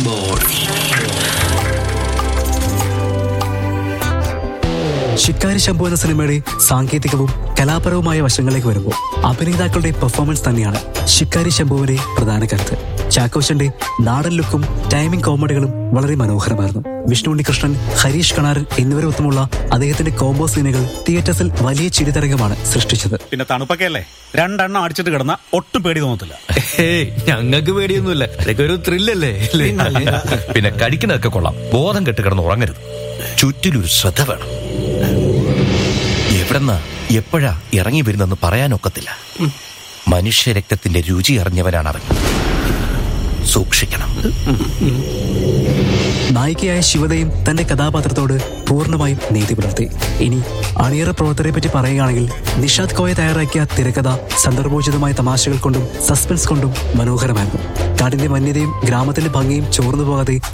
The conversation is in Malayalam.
ബോൾ ശിക്കാരി ശംഭു എന്ന സിനിമയുടെ സാങ്കേതികവും കലാപരവുമായ വശങ്ങളിലേക്ക് വരുമ്പോൾ അഭിനേതാക്കളുടെ പെർഫോമൻസ് തന്നെയാണ് ശിക്കാരി ശംഭുവിന്റെ പ്രധാന കരുത്ത് ചാക്കോച്ചന്റെ നാടൻ ലുക്കും ടൈമിംഗ് കോമഡികളും വളരെ മനോഹരമായിരുന്നു വിഷ്ണു ഉണ്ണികൃഷ്ണൻ ഹരീഷ് കണാരൻ എന്നിവരൊത്തുമുള്ള അദ്ദേഹത്തിന്റെ കോംബോ സീനുകൾ തിയേറ്റേഴ്സിൽ വലിയ ചിരിതരംഗമാണ് സൃഷ്ടിച്ചത് പിന്നെ തണുപ്പൊക്കെ അല്ലേ രണ്ടെണ്ണം അടിച്ചിട്ട് കിടന്ന ഒട്ടും പേടി തോന്നത്തില്ല ഏയ് ഞങ്ങൾക്ക് പേടിയൊന്നുമില്ല ഇതൊക്കെ ഒരു ത്രില്ലല്ലേ പിന്നെ കഴിക്കുന്നതൊക്കെ കൊള്ളാം ബോധം കെട്ട് കിടന്ന് ഉറങ്ങരുത് ചുറ്റിലൊരു ശ്രദ്ധ വേണം എവിടെന്നാ എപ്പോഴാ ഇറങ്ങി വരുന്നെന്ന് പറയാനൊക്കത്തില്ല മനുഷ്യ രക്തത്തിന്റെ രുചി അറിഞ്ഞവനാണ് അവൻ സൂക്ഷിക്കണം നായികയായ ശിവതയും തന്റെ കഥാപാത്രത്തോട് പൂർണ്ണമായും നീതി പുലർത്തി ഇനി അണിയറ പ്രവർത്തകരെ പറ്റി പറയുകയാണെങ്കിൽ നിഷാദ് കോയ തയ്യാറാക്കിയ തിരക്കഥ സന്ദർഭോചിതമായ തമാശകൾ കൊണ്ടും സസ്പെൻസ് കൊണ്ടും മനോഹരമായിരുന്നു കാടിന്റെ വന്യതയും ഗ്രാമത്തിന്റെ ഭംഗിയും ചോർന്നു പോകാതെ